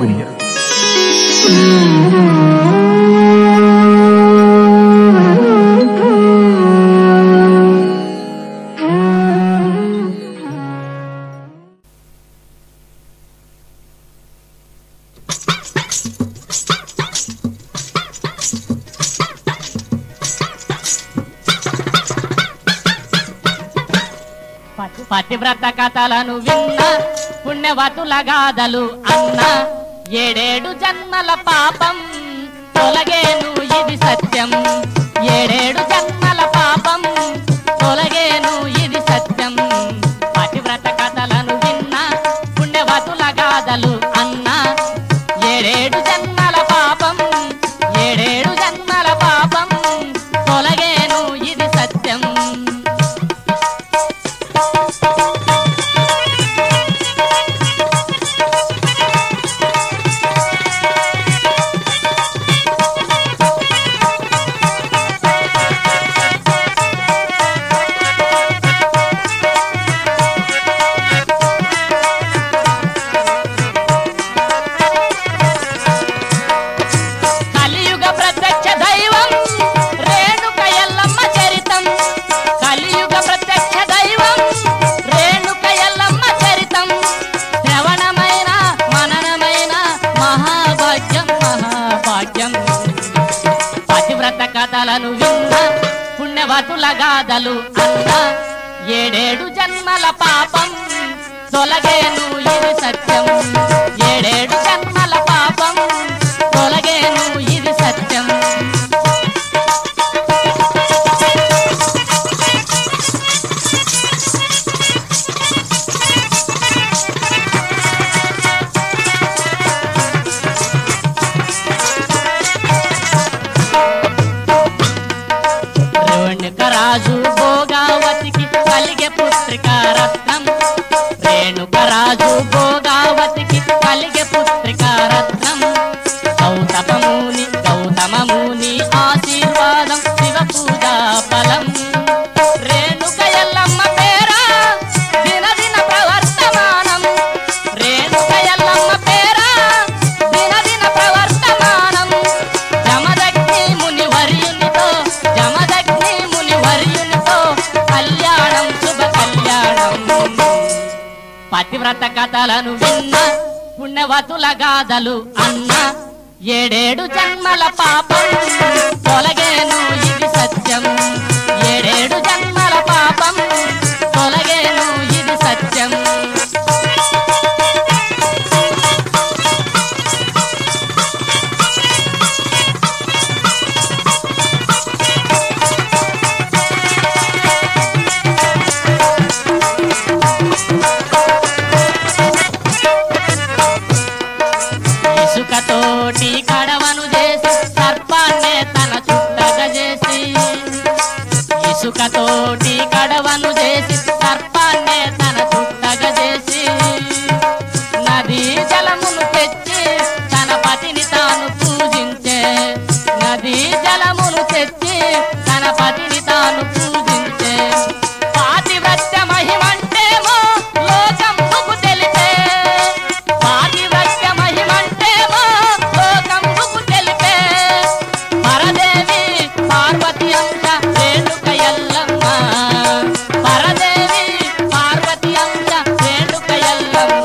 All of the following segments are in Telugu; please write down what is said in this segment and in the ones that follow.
souvenir. పతి- పతివ్రత కథలను విన్న పుణ్యవతుల గాథలు అన్న ఏడేడు జన్మల పాపం తొలగేను ఇది సత్యం ఏడేడు జన్మల పాపం తొలగేను ఇది సత్యం పతివ్రత కథలను విన్న పుణ్యవతుల గాథలు అన్న ఏడేడు జన్మల పాపం ఏడేడు జన్మల పాపం తొలగేను ఇది సత్యం కలియుగ ప్రత్యక్ష దైవం రేణుక ఎల్లమ్మ చరితం కలియుగ ప్రత్యక్ష దైవం రేణుక ఎల్లమ్మ చరితం శ్రవణమైన మననమైన మహాభాగ్యం మహాభాగ్యం పతివ్రత కథలను విన్న పుణ్యవతుల గాథలు అన్న ఏడేడు జన్మల పాపం తొలగేను ఇది సత్యం ఏడేడు జన్మల పాపం తొలగేను ఇది సత్యం రేణుకరాజు భోగావతికి కలిగే పుత్రిక రత్నం రేణుకరాజు భోగావతికి కలిగే పుత్రిక రత్నం గౌతమముని గౌతమముని ఆశీర్వాదం శివ పూజా ఫలం రేణుక ఎల్లమ్మ పేరా దిన దిన ప్రవర్తమానం రేణుక ఎల్లమ్మ పేరా దిన దిన ప్రవర్తమానం జమదగ్ని ముని వర్యునితో జమదగ్ని ముని వర్యునితో కళ్యాణం శుభ కళ్యాణం పతివ్రత కథలను విన్న పుణ్యవతుల గాథలు అన్న ఏడేడు జన్మల పాపం తొలగేను ఇది సత్యం ఏడేడు జన్మల పాపం తొలగేను ఇది సత్యం ఇసుకతోటి కడవను చేసి సర్పాన్నే తన చుట్టగా చేసి ఇసుకతోటి కడవను చేసి సర్పాన్నే తన చుట్టగా చేసి నది జలమును తెచ్చి తన పతిని తాను పూజించే నది జలమును తెచ్చి తన పతిని తాను పూజించే పాతివ్రత్య మహిమంటేమో లోకంబుకు తెలిపే పాతివ్రత్య మహిమంటేమో లోకంబుకు తెలిపే పరదేవి పార్వతి అంశ రేణుక ఎల్లమ్మ పరదేవి పార్వతి అంశ రేణుక ఎల్లమ్మ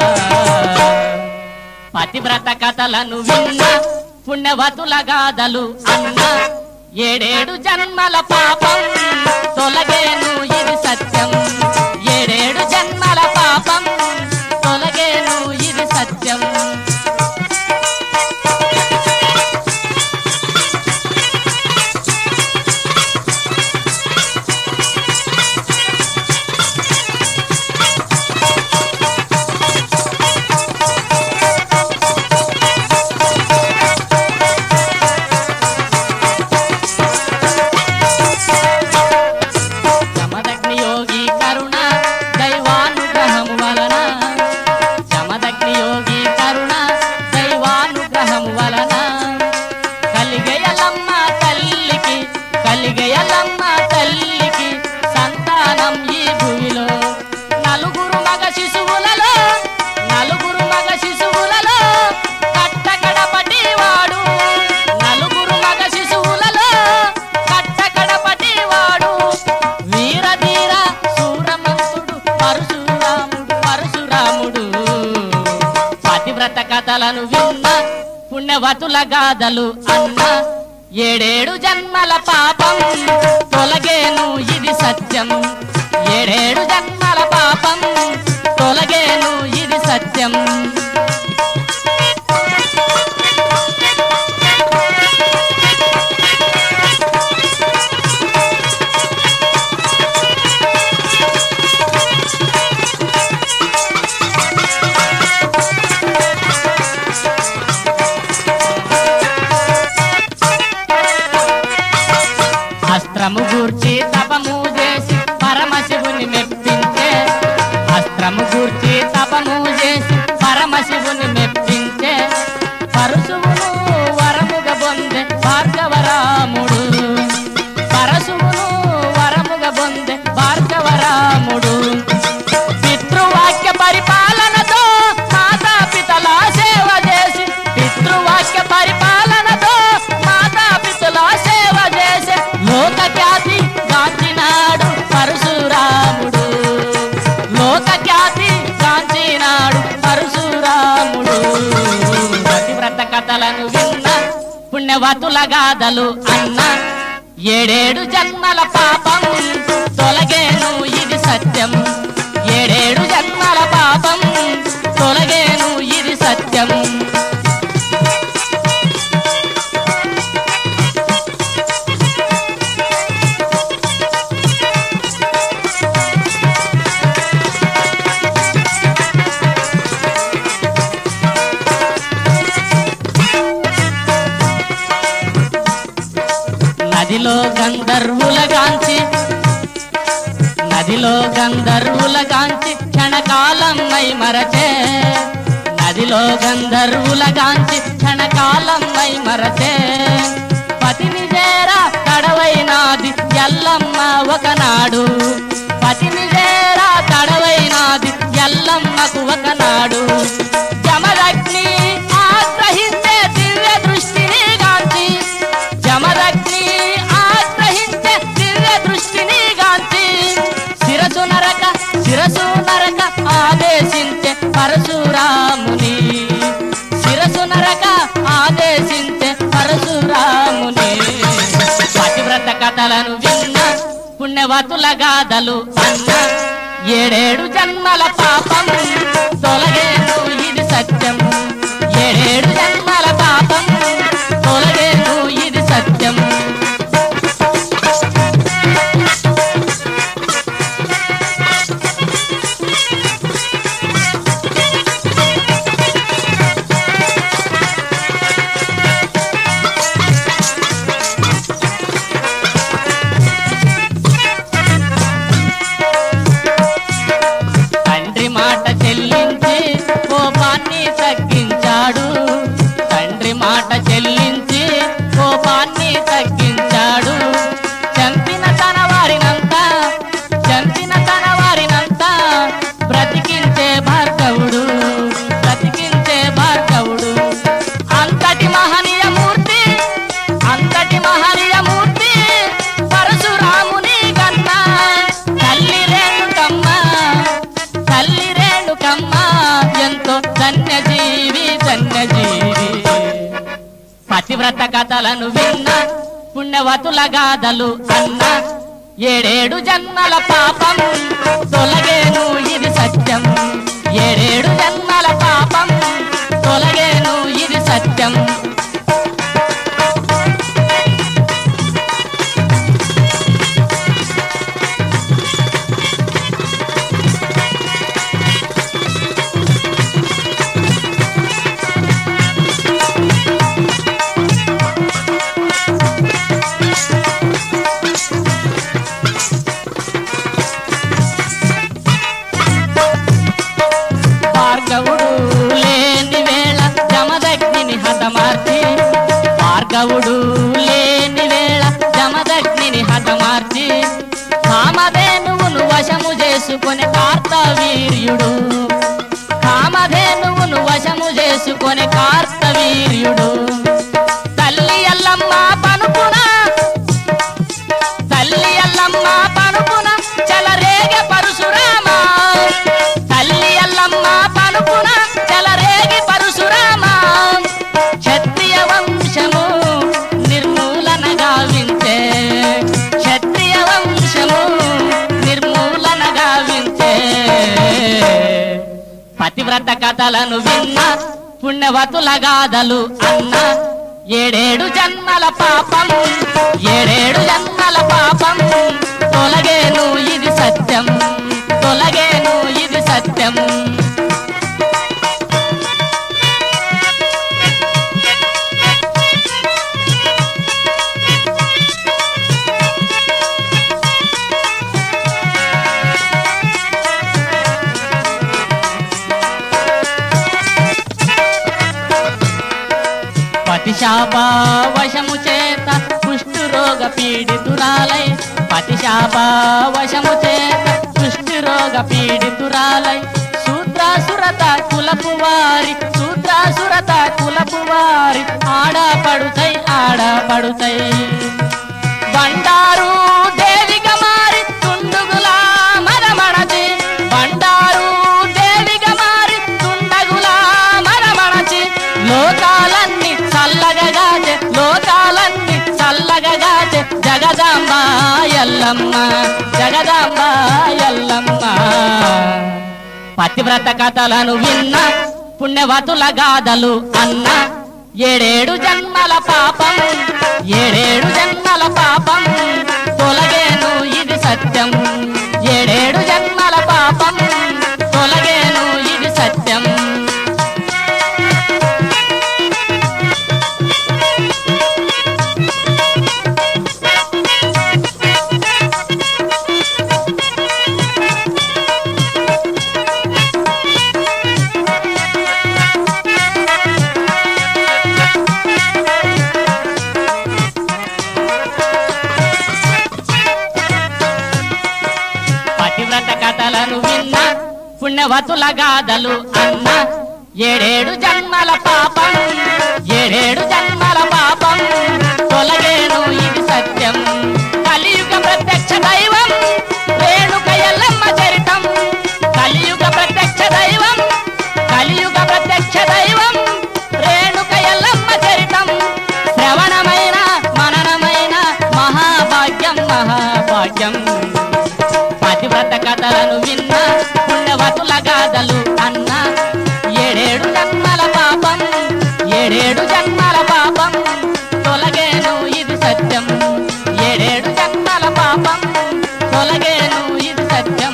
పతివ్రత కథలను విన్న పుణ్యవతుల గాథలు అన్న ఏడేడు జన్మల పాపం తొలగేను ఇది సత్యం ఏడేడు జన్మల పాపం తొలగేను ఇది సత్యం పతివ్రత కథలను విన్న పుణ్యవతుల గాథలు అన్న ఏడేడు జన్మల పాపం తొలగేను ఇది సత్యం ఏడేడు జన్మల పాపం తొలగేను ఇది సత్యం అస్త్రము గూర్చి తపము చేసి పరమశివుని మెప్పించే అస్త్రము గూర్చి తపము చేసి పరమశివుని మెప్పించే పరశువును వరముగ పొందే భార్గవరాముడు పరశువును వరముగ పొందే భార్గవరాముడు పితృవాక్య పరిపాలనతో మాతాపితల సేవ చేసి పితృవాక్య పరిపాలనతో మాతాపితల సేవ చేసి లోక ఖ్యాతి గాంచినాడు పరశురాముడు లోక ఖ్యాతి గాంచినాడు పరశురాముడు పతివ్రత కథలను విన్న పుణ్యవతుల గాథలు అన్న ఏడేడు జన్మల పాపం తొలగేను ఇది సత్యం ఏడేడు జన్మల పాపం తొలగేను ఇది సత్యం నదిలో గంధర్వులగాంచి నదిలో గంధర్వులగాంచి క్షణకాలం మై మరచే నదిలో గంధర్వులగాంచి క్షణకాలం మై మరచే పతిని చేరా తడవైనాది ఎల్లమ్మ ఒకనాడు పతిని చేరా తడవైనాది ఎల్లమ్మకు ఒకనాడు జమదగ్ని ఆగ్రహించే దివ్య దృష్టిని గాంచి జమదగ్ని ఆగ్రహించే దివ్య దృష్టిని గాంచి శిరసు నరక శిరసు నరక ఆదేశించే పరశురాముని శిరసు నరక ఆదేశించే పరశురాముని పతివ్రత కథలను విన్న పుణ్యవతుల గాథలు అన్న ఏడేడు జన్మల పాపం తొలగేను ఇది సత్యం ఏడేడు జన్మల పాపం తొలగేను ఇది సత్యం తండ్రి మాట చెల్లించి కోపాన్ని తగ్గించాడు తండ్రి మాట చెల్లించి కోపాన్ని తగ్గించాడు చంపిన తన వారినంతా చంపిన తన వారినంతా బ్రతికించే భార్గవుడు బ్రతికించే భార్గవుడు అంతటి మహనీయ మూర్తి అంతటి మహనీయ మూర్తి పరశురాముని కన్నా తల్లి రేణుకమ్మ తల్లి రేణుకమ్మ ఎంతో ధన్యజీవి ధన్యజీవి పతివ్రత కథలను విన్న పుణ్యవతుల గాథలు అన్న ఏడేడు జన్మల పాపం తొలగేను ఇది సత్యం ఏడేడు జన్మల పాపం తొలగేను ఇది సత్యం భార్గవుడు లేని వేళ జమదగ్నిని హతమార్చి భార్గవుడు లేని వేళ జమదగ్నిని హతమార్చి కామధేనువును వశము చేసుకొని కార్తవీర్యుడు కామధేనువును వశము చేసుకొని కార్తవీర్యుడు తల్లి ఎల్లమ్మ పనుకున తల్లి ఎల్లమ్మ పనుకున చలరేగె పరశురామ తల్లి ఎల్లమ్మ పనుకున చలరేగి పరశురామ కథలను విన్నా పుణ్యవతుల గాథలు అన్న ఏడేడు జన్మల పాపం ఏడేడు జన్మల పాపం తొలగేను ఇది సత్యం తొలగేను ఇది సత్యం పతిశాప వశము చేత కుష్టు రోగ పీడితురాలై పతిశాప వశము చేత కుష్టు రోగ పీడితురాలై శూద్రాసురత కులపు వారి శూద్రాసురత కులపు వారి ఆడపడుతై ఆడపడుతై బండారు దేవిగా మారి తుండుగులా మరమణచి బండారు దేవిగా మారి తుండగులా మరమణచి లోకాలన్నీ చల్లగగాచే లోకాలన్నీ చల్లగగాచే జగదాంబ ఎల్లమ్మ జగదాంబ ఎల్లమ్మ పతివ్రత కథలను విన్న పుణ్యవతుల గాథలు అన్న ఏడేడు జన్మల పాపం ఏడేడు జన్మల పాపం తొలగేను ఇది సత్యం ఏడేడు జన్మల పాపం తొలగేను ఇది సత్యం పతివ్రత కథలను విన్న పుణ్యవతుల గాథలు అన్న ఏడేడు జన్మల పాపం ఏడేడు జన్మల పాపం తొలగేను ఇది సత్యం కలియుగ ప్రత్యక్ష దైవం రేణుక ఎల్లమ్మ చరితం కలియుగ ప్రత్యక్ష దైవం కలియుగ ప్రత్యక్ష దైవం రేణుక ఎల్లమ్మ చరితం శ్రవణమైన మననమైన మహాభాగ్యం మహాభాగ్యం పతివ్రత కథలను విన్న పుణ్యవతుల గాథలు అన్న ఏడేడు జన్మల పాపం ఏడేడు జన్మల పాపం తొలగేను ఇది సత్యం ఏడేడు జన్మల పాపం తొలగేను ఇది సత్యం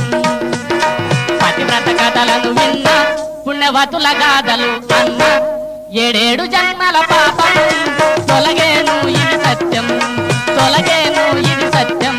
పతివ్రత కథలను విన్న పుణ్యవతుల గాథలు అన్న ఏడేడు జన్మల పాపం తొలగేను ఇది సత్యం తొలగేను ఇది సత్యం